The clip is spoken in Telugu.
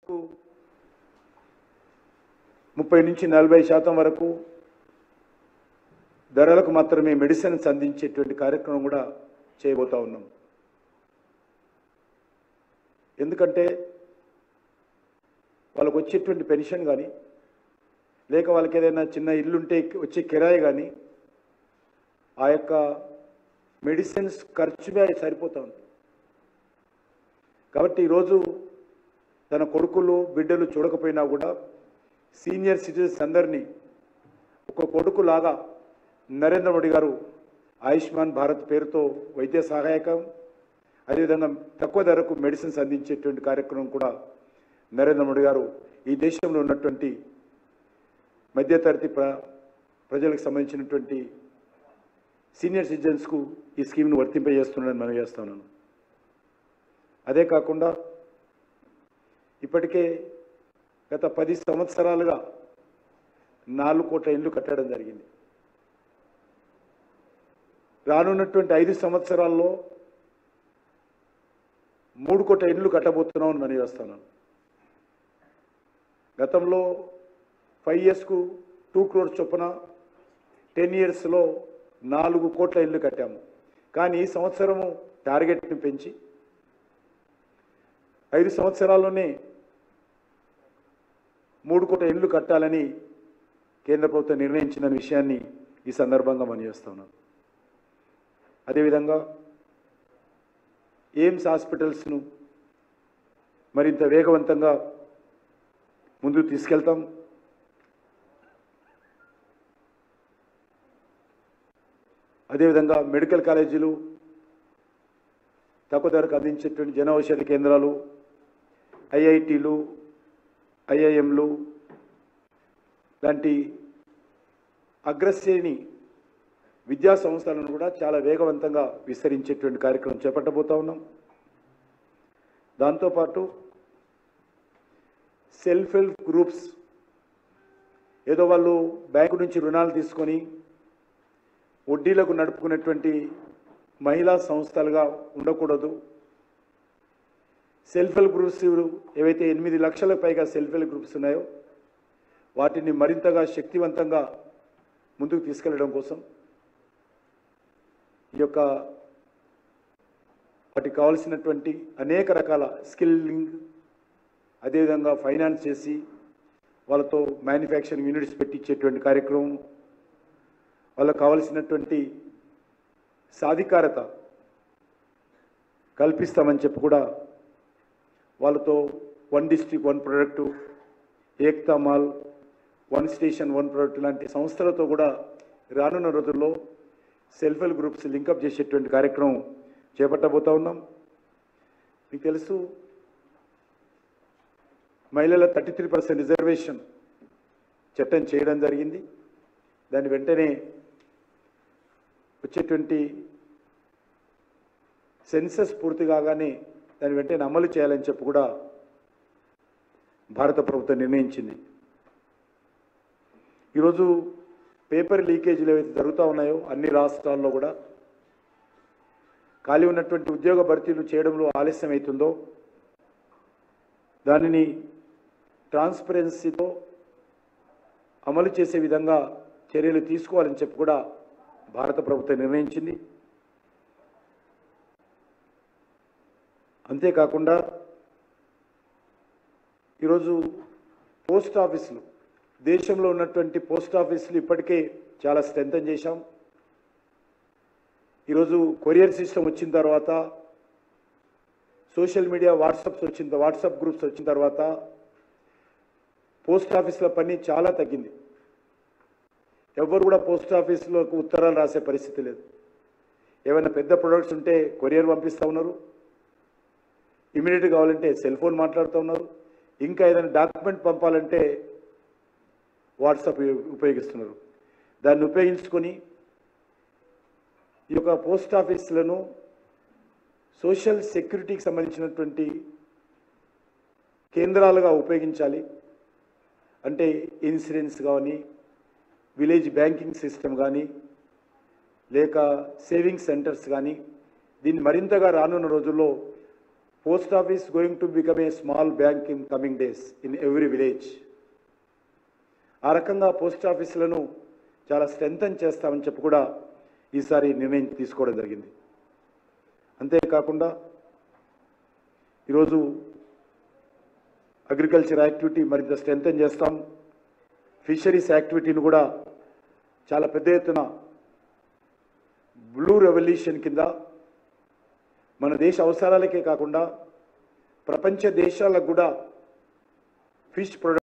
ముప్పై నుంచి నలభై శాతం వరకు ధరలకు మాత్రమే మెడిసిన్స్ అందించేటువంటి కార్యక్రమం కూడా చేయబోతా ఉన్నాం ఎందుకంటే వాళ్ళకు వచ్చేటువంటి పెన్షన్ కానీ లేక వాళ్ళకి ఏదైనా చిన్న ఇల్లుంటే వచ్చే కిరాయి కానీ ఆ యొక్క మెడిసిన్స్ ఖర్చుగా సరిపోతా ఉంది కాబట్టి ఈరోజు తన కొడుకులు బిడ్డలు చూడకపోయినా కూడా సీనియర్ సిటిజన్స్ అందరినీ ఒక కొడుకులాగా నరేంద్ర మోడీ గారు ఆయుష్మాన్ భారత్ పేరుతో వైద్య సహాయకం అదేవిధంగా తక్కువ ధరకు మెడిసిన్స్ అందించేటువంటి కార్యక్రమం కూడా నరేంద్ర మోడీ గారు ఈ దేశంలో ఉన్నటువంటి మధ్యతరగతి ప్ర ప్రజలకు సంబంధించినటువంటి సీనియర్ సిటిజన్స్కు ఈ స్కీమ్ను వర్తింపజేస్తున్నాడని మనం చేస్తున్నాను అదే కాకుండా ఇప్పటికే గత పది సంవత్సరాలుగా నాలుగు కోట్ల ఇల్లు కట్టడం జరిగింది రానున్నటువంటి ఐదు సంవత్సరాల్లో మూడు కోట్ల ఇల్లు కట్టబోతున్నామని మనం చేస్తున్నాను గతంలో ఫైవ్ ఇయర్స్కు టూ క్రోర్స్ చొప్పున టెన్ ఇయర్స్లో నాలుగు కోట్ల ఇల్లు కట్టాము కానీ ఈ సంవత్సరము టార్గెట్ని పెంచి ఐదు సంవత్సరాల్లోనే మూడు కోట్ల ఇల్లు కట్టాలని కేంద్ర ప్రభుత్వం నిర్ణయించిన విషయాన్ని ఈ సందర్భంగా మనం చేస్తున్నాం అదేవిధంగా ఎయిమ్స్ హాస్పిటల్స్ను మరింత వేగవంతంగా ముందుకు తీసుకెళ్తాం అదేవిధంగా మెడికల్ కాలేజీలు తక్కువ ధరకు అందించేటువంటి జన ఔషధ కేంద్రాలు ఐఐటీలు ఐఐఎంలు లాంటి అగ్రశ్రేణి విద్యా సంస్థలను కూడా చాలా వేగవంతంగా విస్తరించేటువంటి కార్యక్రమం చేపట్టబోతా ఉన్నాం దాంతోపాటు సెల్ఫ్ హెల్ప్ గ్రూప్స్ ఏదో వాళ్ళు బ్యాంకు నుంచి రుణాలు తీసుకొని వడ్డీలకు నడుపుకునేటువంటి మహిళా సంస్థలుగా ఉండకూడదు సెల్ఫ్ హెల్ప్ గ్రూప్స్ ఏవైతే ఎనిమిది లక్షలకు పైగా సెల్ఫ్ హెల్ప్ గ్రూప్స్ ఉన్నాయో వాటిని మరింతగా శక్తివంతంగా ముందుకు తీసుకెళ్లడం కోసం ఈ యొక్క వాటికి కావాల్సినటువంటి అనేక రకాల స్కిల్లింగ్ అదేవిధంగా ఫైనాన్స్ చేసి వాళ్ళతో మ్యానుఫ్యాక్చరింగ్ యూనిట్స్ పెట్టించేటువంటి కార్యక్రమం వాళ్ళకు కావలసినటువంటి సాధికారత కల్పిస్తామని చెప్పి కూడా వాళ్ళతో one district one product Ekta mall one station one product లాంటి సంస్థలతో కూడా రానున్న రోజుల్లో సెల్ఫ్ హెల్ప్ గ్రూప్స్ లింకప్ చేసేటువంటి కార్యక్రమం చేపట్టబోతా ఉన్నాం మీకు తెలుసు మహిళల థర్టీ త్రీ పర్సెంట్ రిజర్వేషన్ చట్టం చేయడం జరిగింది దాని వెంటనే వచ్చేటువంటి సెన్సస్ పూర్తి కాగానే దాని వెంటనే అమలు చేయాలని చెప్పి కూడా భారత ప్రభుత్వం నిర్ణయించింది ఈరోజు పేపర్ లీకేజీలు ఏవైతే జరుగుతూ ఉన్నాయో అన్ని రాష్ట్రాల్లో కూడా ఖాళీ ఉన్నటువంటి ఉద్యోగ భర్తీలు చేయడంలో ఆలస్యం అవుతుందో దానిని ట్రాన్స్పరెన్సీతో అమలు చేసే విధంగా చర్యలు తీసుకోవాలని చెప్పి కూడా భారత ప్రభుత్వం నిర్ణయించింది అంతేకాకుండా ఈరోజు పోస్ట్ ఆఫీసులు దేశంలో ఉన్నటువంటి పోస్ట్ ఆఫీసులు ఇప్పటికే చాలా స్ట్రెంథన్ చేశాం ఈరోజు కొరియర్ సిస్టమ్ వచ్చిన తర్వాత సోషల్ మీడియా వాట్సాప్స్ వచ్చిన వాట్సాప్ గ్రూప్స్ వచ్చిన తర్వాత పోస్ట్ ఆఫీసుల పని చాలా తగ్గింది ఎవరు కూడా పోస్ట్ ఆఫీసులకు ఉత్తరాలు రాసే పరిస్థితి లేదు ఏమైనా పెద్ద ప్రొడక్ట్స్ ఉంటే కొరియర్ పంపిస్తూ ఉన్నారు ఇమీడియట్ కావాలంటే సెల్ ఫోన్ మాట్లాడుతూ ఉన్నారు ఇంకా ఏదైనా డాక్యుమెంట్ పంపాలంటే వాట్సాప్ ఉపయోగిస్తున్నారు దాన్ని ఉపయోగించుకొని ఈ యొక్క పోస్ట్ ఆఫీసులను సోషల్ సెక్యూరిటీకి సంబంధించినటువంటి కేంద్రాలుగా ఉపయోగించాలి అంటే ఇన్సూరెన్స్ కానీ విలేజ్ బ్యాంకింగ్ సిస్టమ్ కానీ లేక సేవింగ్స్ సెంటర్స్ కానీ దీన్ని మరింతగా రానున్న రోజుల్లో post office going to become a small bank in coming days in every village ఆ రకంగా పోస్ట్ ఆఫీసులను చాలా స్ట్రెంథన్ చేస్తామని చెప్పి కూడా ఈసారి నిర్ణయం తీసుకోవడం జరిగింది అంతేకాకుండా ఈరోజు అగ్రికల్చర్ యాక్టివిటీ మరింత స్ట్రెంథన్ చేస్తాం ఫిషరీస్ యాక్టివిటీని కూడా చాలా పెద్ద ఎత్తున బ్లూ రెవల్యూషన్ కింద మన దేశ అవసరాలకే కాకుండా ప్రపంచ దేశాలకు కూడా ఫిష్ ప్రొడక్ట్